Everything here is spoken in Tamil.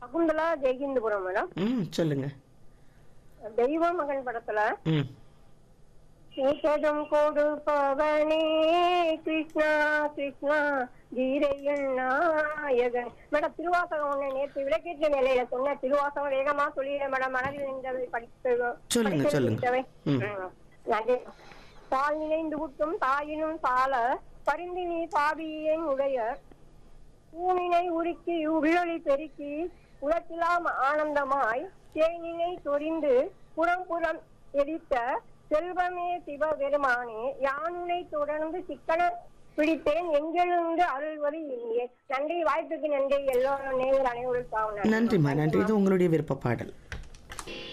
சகுந்தலா ஜெயகிந்தபுரம் மேடம் ம் சொல்லுங்க தெய்வ மகன் படத்துல ம் கேட்டதும் கொடுப்பவனே கிருஷ்ணா கிருஷ்ணா கீதையின் நாயகன் மேடம் திருவாசகம் ஒண்ணு நேற்று விளக்கேற்ற வேலையில சொன்ன திருவாசகம் வேகமா சொல்லிடுற மேடம் மனதில் நின்றவை படித்து சொல்லுங்க, படித்து சொல்லுங்க. நின்றவை. ம். ம். நன்றி. தாய் நினைந்து விட்டும் தாயினும் சால பரிந்து நீ பாவியேன் உடைய ஊனினை உருக்கி உள்ளொளி பெருக்கி உலகெல்லாம் ஆனந்தமாய் தேனினை சொரிந்து புறம் புறம் எரித்த செல்வமே சிவபெருமானே யானுனை தொடர்ந்து சிக்கன பிடித்தேன் எங்கிருந்து அருள்வது இங்கே நன்றி வாய்ப்புக்கு நன்றி எல்லோரும் நேயர் அனைவருக்காக நன்றி. நன்றிம்மா நன்றி இது உங்களுடைய விருப்ப பாடல்